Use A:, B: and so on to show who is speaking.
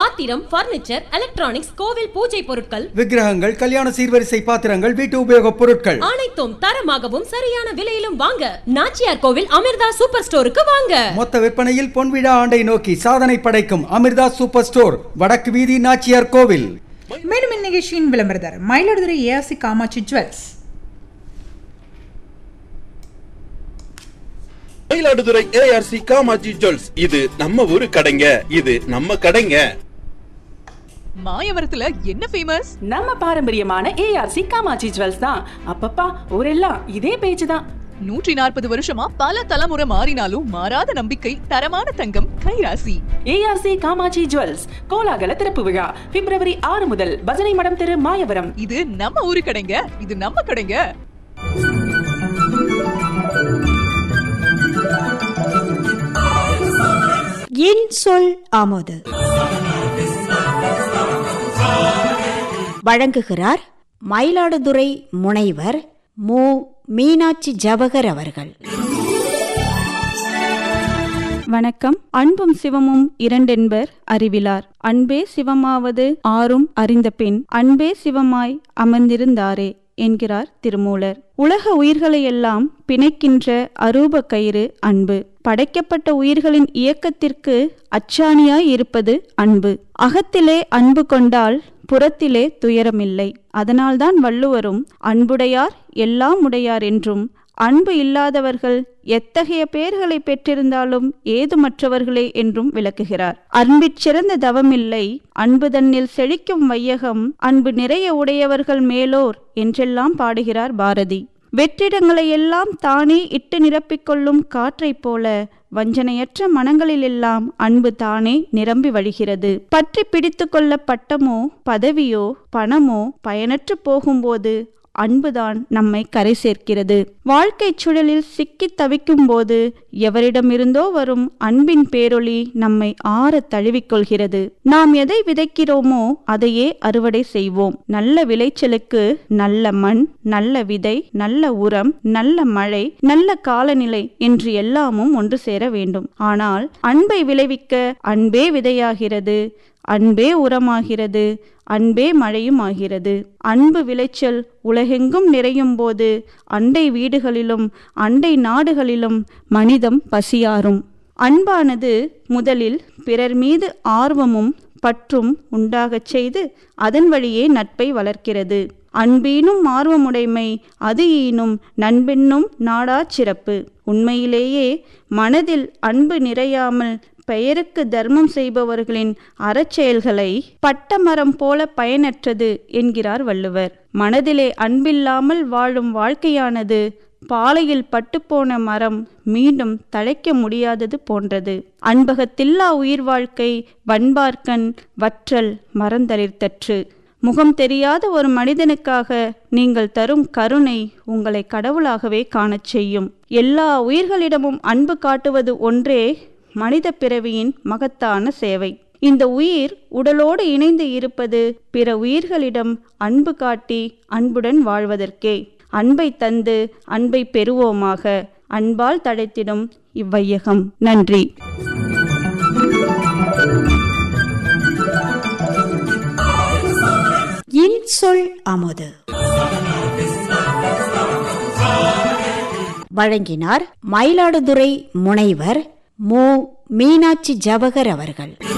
A: பாத்திரம் furniture electronics கோவில் பூஜை பொருட்கள்
B: விக்கிரகங்கள் கல்யாண சீர்வரிசை பாத்திரங்கள் வீட்டு உபயோகப் பொருட்கள்
A: அனைத்தும் தரமாகவும் சரியான விலையிலும் வாங்க நாச்சியார் கோவில் அமிர்தா சூப்பர் ஸ்டோருக்கு வாங்க
B: மொத்த விற்பனையில் பொன்விழா ஆண்டை நோக்கி சாதனை படைக்கும் அமிர்தா சூப்பர் ஸ்டோர் வடக்கு வீதி நாச்சியார் கோவில்
C: மேலும் இந்நிகழ்ச்சியின் விளம்பரதார் Mayiladuthurai ARC Kamatchi jewels
D: Mayiladuthurai ARC Kamaji jewels இது நம்ம ஊரு கடைங்க இது நம்ம கடைங்க
E: மாயவரத்துல என்ன ஃபேமஸ்
F: நம்ம பாரம்பரியமான ஏஆர்சி காமாட்சி ஜுவல்ஸ் தான் அப்பப்பா ஊரெல்லாம் இதே பேச்சு தான்
E: நூற்றி நாற்பது வருஷமா பல தலைமுறை மாறினாலும் மாறாத நம்பிக்கை தரமான தங்கம் கைராசி
F: ஏஆர்சி காமாட்சி ஜுவல்ஸ் கோலாகல திறப்பு விழா பிப்ரவரி ஆறு முதல் பஜனை மடம் தெரு மாயவரம்
E: இது நம்ம ஊரு கடைங்க இது நம்ம கடைங்க
G: என் சொல் ஆமோது வழங்குகிறார் மயிலாடுதுறை முனைவர் மு மீனாட்சி ஜவகர் அவர்கள்
H: வணக்கம் அன்பும் சிவமும் இரண்டென்பர் அறிவிலார் அன்பே சிவமாவது ஆறும் அறிந்த பின் அன்பே சிவமாய் அமர்ந்திருந்தாரே என்கிறார் திருமூலர் உலக உயிர்களையெல்லாம் பிணைக்கின்ற அரூப கயிறு அன்பு படைக்கப்பட்ட உயிர்களின் இயக்கத்திற்கு அச்சாணியாய் இருப்பது அன்பு அகத்திலே அன்பு கொண்டால் புறத்திலே துயரமில்லை அதனால்தான் வள்ளுவரும் அன்புடையார் எல்லாம் உடையார் என்றும் அன்பு இல்லாதவர்கள் எத்தகைய பெயர்களை பெற்றிருந்தாலும் ஏதுமற்றவர்களே என்றும் விளக்குகிறார் அன்பிற் சிறந்த தவமில்லை அன்பு தன்னில் செழிக்கும் வையகம் அன்பு நிறைய உடையவர்கள் மேலோர் என்றெல்லாம் பாடுகிறார் பாரதி வெற்றிடங்களை எல்லாம் தானே இட்டு நிரப்பிக்கொள்ளும் காற்றைப் போல வஞ்சனையற்ற மனங்களிலெல்லாம் அன்பு தானே நிரம்பி வழிகிறது பற்றி பிடித்து கொள்ள பட்டமோ பதவியோ பணமோ பயனற்று போகும்போது அன்புதான் நம்மை கரை சேர்க்கிறது வாழ்க்கை சுழலில் சிக்கித் தவிக்கும் போது எவரிடமிருந்தோ வரும் அன்பின் பேரொளி நம்மை ஆற தழுவிக்கொள்கிறது நாம் எதை விதைக்கிறோமோ அதையே அறுவடை செய்வோம் நல்ல விளைச்சலுக்கு நல்ல மண் நல்ல விதை நல்ல உரம் நல்ல மழை நல்ல காலநிலை என்று எல்லாமும் ஒன்று சேர வேண்டும் ஆனால் அன்பை விளைவிக்க அன்பே விதையாகிறது அன்பே உரமாகிறது அன்பே மழையும் ஆகிறது அன்பு விளைச்சல் உலகெங்கும் நிறையும் போது அண்டை வீடுகளிலும் அண்டை நாடுகளிலும் மனிதம் பசியாரும் அன்பானது முதலில் பிறர் மீது ஆர்வமும் பற்றும் உண்டாகச் செய்து அதன் வழியே நட்பை வளர்க்கிறது அன்பீனும் ஆர்வமுடைமை அது ஈனும் நண்பென்னும் நாடா சிறப்பு உண்மையிலேயே மனதில் அன்பு நிறையாமல் பெயருக்கு தர்மம் செய்பவர்களின் அறச்செயல்களை பட்டமரம் போல பயனற்றது என்கிறார் வள்ளுவர் மனதிலே அன்பில்லாமல் வாழும் வாழ்க்கையானது பாலையில் பட்டுப்போன மரம் மீண்டும் தழைக்க முடியாதது போன்றது அன்பகத்தில்லா உயிர் வாழ்க்கை வன்பார்க்கன் வற்றல் மறந்தளிர்த்தற்று முகம் தெரியாத ஒரு மனிதனுக்காக நீங்கள் தரும் கருணை உங்களை கடவுளாகவே காணச் செய்யும் எல்லா உயிர்களிடமும் அன்பு காட்டுவது ஒன்றே மனித பிறவியின் மகத்தான சேவை இந்த உயிர் உடலோடு இணைந்து இருப்பது பிற உயிர்களிடம் அன்பு காட்டி அன்புடன் வாழ்வதற்கே அன்பை தந்து அன்பை பெறுவோமாக அன்பால் தடைத்திடும் இவ்வையகம் நன்றி
G: என் சொல் ஆமோது வழங்கினார் மயிலாடுதுறை முனைவர் மு மீனாட்சி ஜவகர் அவர்கள்